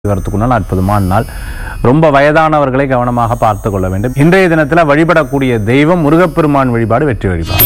வரத்துக்குனால் அற்புதமான நாள் ரொம்ப வயதானவர்களை கவனமாக பார்த்து கொள்ள வேண்டும் இன்றைய தினத்தில் வழிபடக்கூடிய தெய்வம் முருகப்பெருமான் வழிபாடு வெற்றி வழிபாடு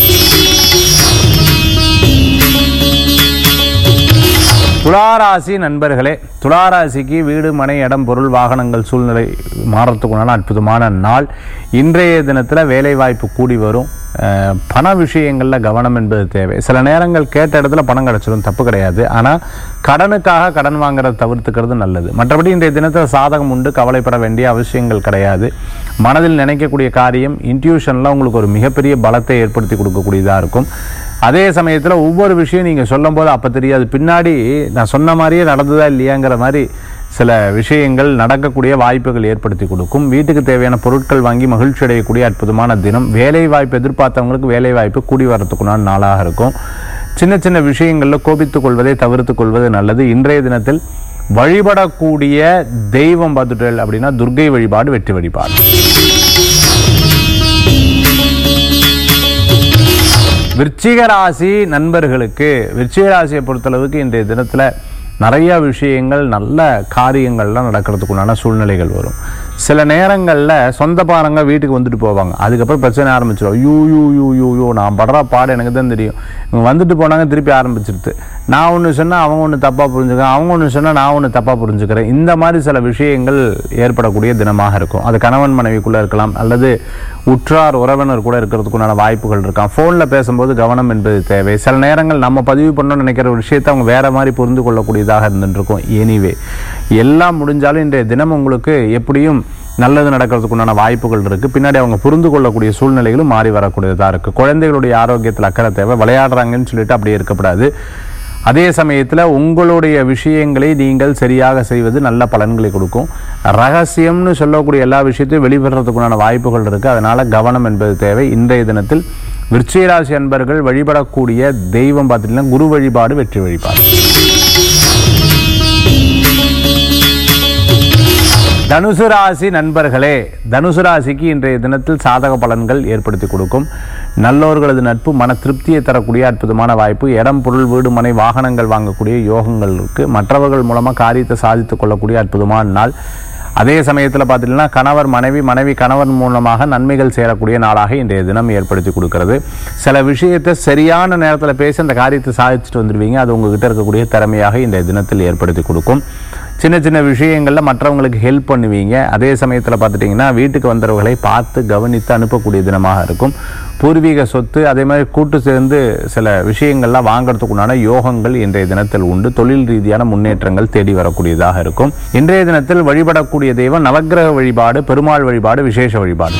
துளாராசி நண்பர்களே துளாராசிக்கு வீடு மனை இடம் பொருள் வாகனங்கள் சூழ்நிலை மாறத்துக்குண்டான அற்புதமான நாள் இன்றைய தினத்தில் வேலைவாய்ப்பு கூடி வரும் அஹ், பண விஷயங்களில் கவனம் என்பது தேவை சில நேரங்கள் கேட்ட இடத்துல பணம் கிடச்சிடும் தப்பு கிடையாது ஆனால் கடனுக்காக கடன் வாங்குறத தவிர்த்துக்கிறது நல்லது மற்றபடி இன்றைய தினத்தில் சாதகம் உண்டு கவலைப்பட வேண்டிய அவசியங்கள் கிடையாது மனதில் நினைக்கக்கூடிய காரியம் இன்ட்யூஷனில் உங்களுக்கு ஒரு மிகப்பெரிய பலத்தை ஏற்படுத்தி கொடுக்கக்கூடியதாக இருக்கும் அதே சமயத்தில் ஒவ்வொரு விஷயம் நீங்கள் சொல்லும்போது அப்போ தெரியாது பின்னாடி நான் சொன்ன மாதிரியே நடந்ததா இல்லையாங்கிற மாதிரி சில விஷயங்கள் நடக்கக்கூடிய வாய்ப்புகள் ஏற்படுத்தி கொடுக்கும் வீட்டுக்கு தேவையான பொருட்கள் வாங்கி மகிழ்ச்சி அடையக்கூடிய அற்புதமான தினம் வேலை வாய்ப்பு எதிர்பார்த்தவங்களுக்கு வேலை வாய்ப்பு கூடி வரத்துக்குண்டான நாளாக இருக்கும் சின்ன சின்ன விஷயங்களில் கோபித்துக் கொள்வதை தவிர்த்துக் கொள்வது நல்லது இன்றைய தினத்தில் வழிபடக்கூடிய தெய்வம் பார்த்துட்டல் அப்படின்னா துர்க்கை வழிபாடு வெற்றி வழிபாடு விருச்சிக ராசி நண்பர்களுக்கு விருச்சிக ராசியை பொறுத்தளவுக்கு இன்றைய தினத்தில் நிறைய விஷயங்கள் நல்ல காரியங்கள்லாம் நடக்கிறதுக்குண்டான சூழ்நிலைகள் வரும் சில நேரங்களில் சொந்த பாருங்க வீட்டுக்கு வந்துட்டு போவாங்க அதுக்கப்புறம் பிரச்சனை ஆரம்பிச்சிடும் ஐயோ யூ யூ யூ யூ நான் படுற பாடு எனக்கு தான் தெரியும் இவங்க வந்துட்டு போனாங்க திருப்பி ஆரம்பிச்சிருது நான் ஒன்று சொன்னால் அவங்க ஒன்று தப்பாக புரிஞ்சுக்கிறேன் அவங்க ஒன்று சொன்னால் நான் ஒன்று தப்பாக புரிஞ்சுக்கிறேன் இந்த மாதிரி சில விஷயங்கள் ஏற்படக்கூடிய தினமாக இருக்கும் அது கணவன் மனைவிக்குள்ளே இருக்கலாம் அல்லது உற்றார் உறவினர் கூட இருக்கிறதுக்குண்டான வாய்ப்புகள் இருக்காம் ஃபோனில் பேசும்போது கவனம் என்பது தேவை சில நேரங்கள் நம்ம பதிவு பண்ணணும்னு நினைக்கிற ஒரு விஷயத்தை அவங்க வேற மாதிரி புரிந்து கொள்ளக்கூடியதாக இருந்துருக்கும் எனிவே எல்லாம் முடிஞ்சாலும் இன்றைய தினம் உங்களுக்கு எப்படியும் நல்லது நடக்கிறதுக்குண்டான வாய்ப்புகள் இருக்குது பின்னாடி அவங்க புரிந்து கொள்ளக்கூடிய சூழ்நிலைகளும் மாறி வரக்கூடியதாக இருக்குது குழந்தைகளுடைய ஆரோக்கியத்தில் அக்கறை தேவை விளையாடுறாங்கன்னு சொல்லிட்டு அப்படியே இருக்கக்கூடாது அதே சமயத்தில் உங்களுடைய விஷயங்களை நீங்கள் சரியாக செய்வது நல்ல பலன்களை கொடுக்கும் ரகசியம்னு சொல்லக்கூடிய எல்லா விஷயத்தையும் வெளிப்படுறதுக்குண்டான வாய்ப்புகள் இருக்குது அதனால் கவனம் என்பது தேவை இன்றைய தினத்தில் விருச்சிகராசி அன்பர்கள் வழிபடக்கூடிய தெய்வம் பார்த்துட்டீங்கன்னா குரு வழிபாடு வெற்றி வழிபாடு தனுசு ராசி நண்பர்களே தனுசு ராசிக்கு இன்றைய தினத்தில் சாதக பலன்கள் ஏற்படுத்தி கொடுக்கும் நல்லோர்களது நட்பு மன திருப்தியை தரக்கூடிய அற்புதமான வாய்ப்பு இடம் பொருள் வீடு மனை வாகனங்கள் வாங்கக்கூடிய யோகங்கள் இருக்கு மற்றவர்கள் மூலமாக காரியத்தை சாதித்துக் கொள்ளக்கூடிய அற்புதமான நாள் அதே சமயத்தில் பார்த்துட்டீங்கன்னா கணவர் மனைவி மனைவி கணவன் மூலமாக நன்மைகள் சேரக்கூடிய நாளாக இன்றைய தினம் ஏற்படுத்தி கொடுக்கிறது சில விஷயத்தை சரியான நேரத்தில் பேசி அந்த காரியத்தை சாதிச்சுட்டு வந்துடுவீங்க அது உங்ககிட்ட இருக்கக்கூடிய திறமையாக இன்றைய தினத்தில் ஏற்படுத்தி கொடுக்கும் சின்ன சின்ன விஷயங்களில் மற்றவங்களுக்கு ஹெல்ப் பண்ணுவீங்க அதே சமயத்தில் பார்த்துட்டிங்கன்னா வீட்டுக்கு வந்தவர்களை பார்த்து கவனித்து அனுப்பக்கூடிய தினமாக இருக்கும் பூர்வீக சொத்து அதே மாதிரி கூட்டு சேர்ந்து சில விஷயங்கள்லாம் வாங்குறதுக்குண்டான யோகங்கள் இன்றைய தினத்தில் உண்டு தொழில் ரீதியான முன்னேற்றங்கள் தேடி வரக்கூடியதாக இருக்கும் இன்றைய தினத்தில் வழிபடக்கூடிய தெய்வம் நவக்கிரக வழிபாடு பெருமாள் வழிபாடு விசேஷ வழிபாடு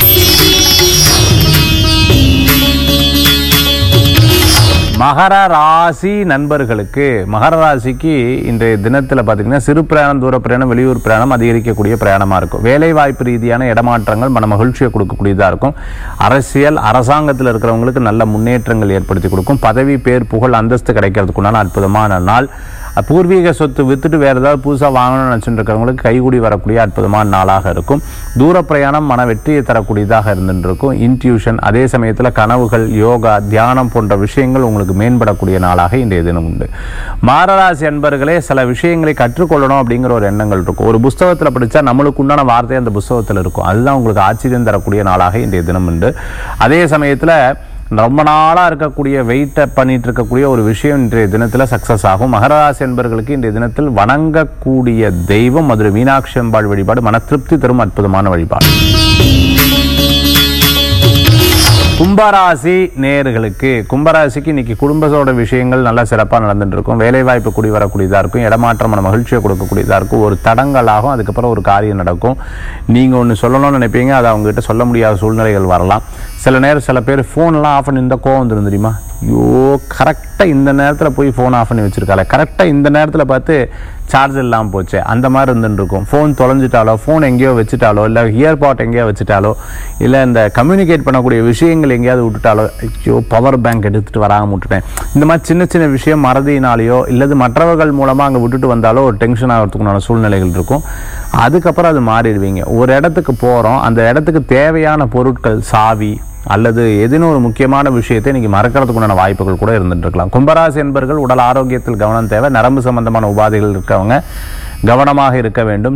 மகர ராசி நண்பர்களுக்கு மகர ராசிக்கு இன்றைய தினத்தில் பார்த்தீங்கன்னா சிறு பிரயாணம் தூர பிரயாணம் வெளியூர் பிரயாணம் அதிகரிக்கக்கூடிய பிரயாணமாக இருக்கும் வேலை வாய்ப்பு ரீதியான இடமாற்றங்கள் மன மகிழ்ச்சியை கொடுக்கக்கூடியதாக இருக்கும் அரசியல் அரசாங்கத்தில் இருக்கிறவங்களுக்கு நல்ல முன்னேற்றங்கள் ஏற்படுத்தி கொடுக்கும் பதவி பேர் புகழ் அந்தஸ்து கிடைக்கிறதுக்குண்டான அற்புதமான நாள் பூர்வீக சொத்து வித்துட்டு வேறு ஏதாவது புதுசாக வாங்கணும்னு நினச்சிட்டு இருக்கிறவங்களுக்கு கைகூடி வரக்கூடிய அற்புதமான நாளாக இருக்கும் தூர பிரயாணம் மன வெற்றியை தரக்கூடியதாக இருந்துட்டு இருக்கும் இன்ட்யூஷன் அதே சமயத்தில் கனவுகள் யோகா தியானம் போன்ற விஷயங்கள் உங்களுக்கு மேம்படக்கூடிய நாளாக இன்றைய தினம் உண்டு மாரராசி அன்பர்களே சில விஷயங்களை கற்றுக்கொள்ளணும் அப்படிங்கிற ஒரு எண்ணங்கள் இருக்கும் ஒரு புஸ்தகத்தில் படித்தா நம்மளுக்கு உண்டான வார்த்தை அந்த புஸ்தகத்தில் இருக்கும் அதுதான் உங்களுக்கு ஆச்சரியம் தரக்கூடிய நாளாக இன்றைய தினம் உண்டு அதே சமயத்தில் ரொம்ப நாளாக இருக்கக்கூடிய வெயிட்டை பண்ணிட்டு இருக்கக்கூடிய ஒரு விஷயம் இன்றைய தினத்தில் சக்ஸஸ் ஆகும் மகராசி என்பர்களுக்கு இன்றைய தினத்தில் வணங்கக்கூடிய தெய்வம் மதுரை மீனாட்சி அம்பாள் வழிபாடு மன திருப்தி தரும் அற்புதமான வழிபாடு கும்பராசி நேயர்களுக்கு கும்பராசிக்கு இன்னைக்கு குடும்பத்தோட விஷயங்கள் நல்லா சிறப்பாக நடந்துட்டு இருக்கும் வேலைவாய்ப்பு கூடி வரக்கூடியதாக இருக்கும் இடமாற்றமான மகிழ்ச்சியை கொடுக்கக்கூடியதாக இருக்கும் ஒரு தடங்களாகும் அதுக்கப்புறம் ஒரு காரியம் நடக்கும் நீங்கள் ஒன்று சொல்லணும்னு நினைப்பீங்க அதை அவங்ககிட்ட சொல்ல முடியாத சூழ்நிலைகள் வரலாம் சில நேரம் சில பேர் ஃபோன்லாம் ஆஃப் பண்ணி இருந்தால் கோவம் வந்துடும் தெரியுமா ஐயோ கரெக்டாக இந்த நேரத்தில் போய் ஃபோன் ஆஃப் பண்ணி வச்சிருக்காளே கரெக்டாக இந்த நேரத்தில் பார்த்து சார்ஜ் இல்லாமல் போச்சு அந்த மாதிரி இருந்துட்டு இருக்கும் ஃபோன் தொலைஞ்சிட்டாலோ ஃபோன் எங்கேயோ வச்சுட்டாலோ இல்லை இயர்பாட் எங்கேயோ வச்சுட்டாலோ இல்லை இந்த கம்யூனிகேட் பண்ணக்கூடிய விஷயங்கள் எங்கேயாவது விட்டுட்டாலோ ஐயோ பவர் பேங்க் எடுத்துகிட்டு வராமல் விட்டுட்டேன் இந்த மாதிரி சின்ன சின்ன விஷயம் மறதியினாலேயோ இல்லது மற்றவர்கள் மூலமாக அங்கே விட்டுட்டு வந்தாலோ ஒரு டென்ஷன் ஆகிறதுக்குண்டான சூழ்நிலைகள் இருக்கும் அதுக்கப்புறம் அது மாறிடுவீங்க ஒரு இடத்துக்கு போகிறோம் அந்த இடத்துக்கு தேவையான பொருட்கள் சாவி அல்லது ஏதேனும் ஒரு முக்கியமான விஷயத்தை இன்னைக்கு மறக்கிறதுக்கு உண்டான வாய்ப்புகள் கூட இருந்துட்டு இருக்கலாம் கும்பராசி என்பர்கள் உடல் ஆரோக்கியத்தில் கவனம் தேவை நரம்பு சம்பந்தமான உபாதைகள் இருக்கவங்க கவனமாக இருக்க வேண்டும்